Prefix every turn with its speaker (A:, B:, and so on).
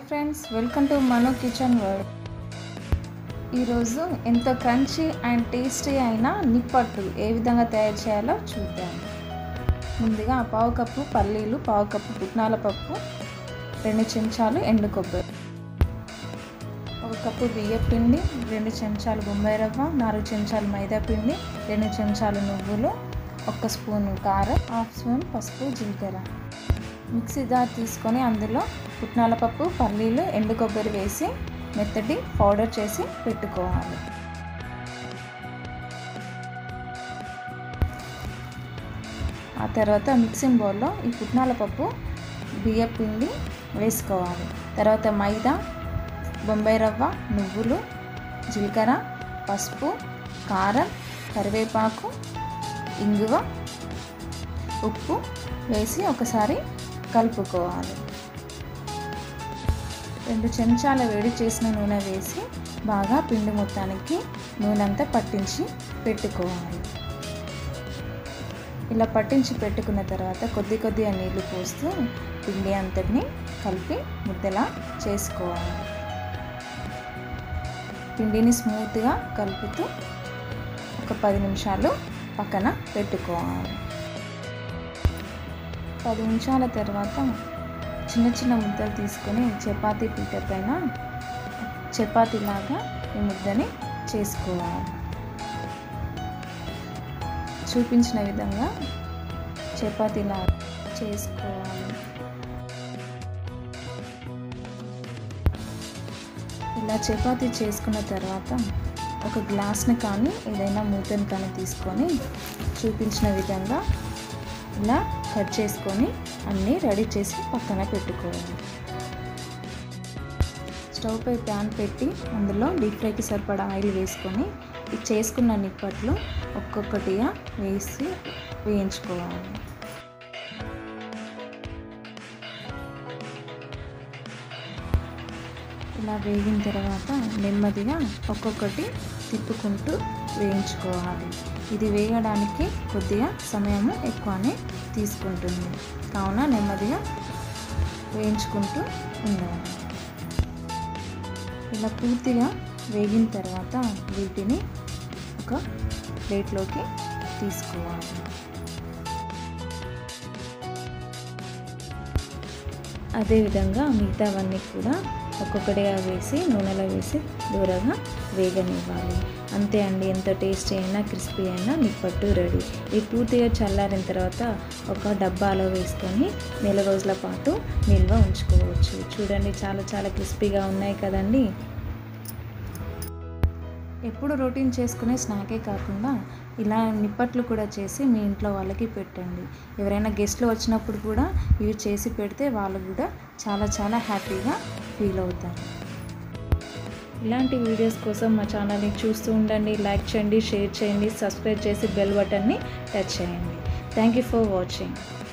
A: friends welcome to Manu kitchen world ఈరోజు ఎంతో crunchy and tasty అయిన నిప్పట్టు ఏ విధంగా తయారు చేయాలో చూద్దాం ముందుగా పావు కప్పు పల్లీలు పావు కప్పు పుట్నాల పప్పు రెండు చెంచాలు ఎండు కొబ్బరి ఒక కప్పు బియ్య పిండి రెండు చెంచాలు బొంబాయి రవ్వ నాలుగు చెంచాలు మైదా పిండి రెండు చెంచాలు నువ్వులు ఒక స్పూన్ కారం హాఫ్ స్పూన్ పసుపు జీలకర్ర మిక్సీ జార్ తీసుకొని అందులో పుట్నాల పప్పు పల్లీలు ఎండు కొబ్బరి వేసి మెత్తటి పౌడర్ చేసి పెట్టుకోవాలి ఆ తర్వాత మిక్సింగ్ బౌల్లో ఈ పుట్నాల పప్పు బియ్య పిండి వేసుకోవాలి తర్వాత మైదా బొంబాయి రవ్వ నువ్వులు జీలకర్ర పసుపు కారం కరివేపాకు ఇంగువ ఉప్పు వేసి ఒకసారి కలుపుకోవాలి రెండు చెంచాల వేడి చేసిన నూనె వేసి బాగా పిండి మొత్తానికి నూనె అంతా పట్టించి పెట్టుకోవాలి ఇలా పట్టించి పెట్టుకున్న తర్వాత కొద్ది కొద్దిగా నీళ్లు పోస్తూ పిండి అంతటిని కలిపి ముద్దలా చేసుకోవాలి పిండిని స్మూత్గా కలుపుతూ ఒక పది నిమిషాలు పక్కన పెట్టుకోవాలి పది నిమిషాల తర్వాత చిన్న చిన్న ముద్దలు తీసుకొని చపాతీ పీట పైన చపాతీలాగా ఈ ముద్దని చేసుకోవాలి చూపించిన విధంగా చపాతీలా చేసుకోవాలి ఇలా చపాతీ చేసుకున్న తర్వాత ఒక గ్లాస్ని కానీ ఏదైనా మూతని కానీ తీసుకొని చూపించిన విధంగా ఇలా కట్ చేసుకొని అన్నీ రెడీ చేసి పక్కన పెట్టుకోవాలి స్టవ్ పై ప్యాన్ పెట్టి అందులో డీప్ ఫ్రైకి సరిపడా ఆయిల్ వేసుకొని ఈ చేసుకున్న నిప్పట్లు ఒక్కొక్కటిగా వేసి వేయించుకోవాలి ఇలా వేగిన తర్వాత నెమ్మదిగా ఒక్కొక్కటి తిప్పుకుంటూ వేయించుకోవాలి ఇది వేయడానికి కొద్దిగా సమయము ఎక్కువనే తీసుకుంటుంది కావున నెమ్మదిగా వేయించుకుంటూ ఉండాలి ఇలా పూర్తిగా వేగిన తర్వాత వీటిని ఒక ప్లేట్లోకి తీసుకోవాలి అదేవిధంగా మిగతావన్నీ కూడా ఒక్కొక్కటిగా వేసి నూనెలో వేసి దూరగా వేగనివ్వాలి అంతే అండి ఎంత టేస్టీ అయినా క్రిస్పీ అయినా నిప్పట్టు రెడీ ఇది పూర్తిగా చల్లారిన తర్వాత ఒక డబ్బాలో వేసుకొని నెల రోజుల పాటు నిల్వ ఉంచుకోవచ్చు చూడండి చాలా చాలా క్రిస్పీగా ఉన్నాయి కదండి ఎప్పుడు రొటీన్ చేసుకునే స్నాకే కాకుండా ఇలా నిప్పట్లు కూడా చేసి మీ ఇంట్లో వాళ్ళకి పెట్టండి ఎవరైనా గెస్ట్లు వచ్చినప్పుడు కూడా ఇవి చేసి పెడితే వాళ్ళు కూడా చాలా చాలా హ్యాపీగా ఫీల్ అవుతారు ఇలాంటి వీడియోస్ కోసం మా ఛానల్ని చూస్తూ ఉండండి లైక్ చేయండి షేర్ చేయండి సబ్స్క్రైబ్ చేసి బెల్ బటన్ని టచ్ చేయండి థ్యాంక్ యూ ఫర్ వాచింగ్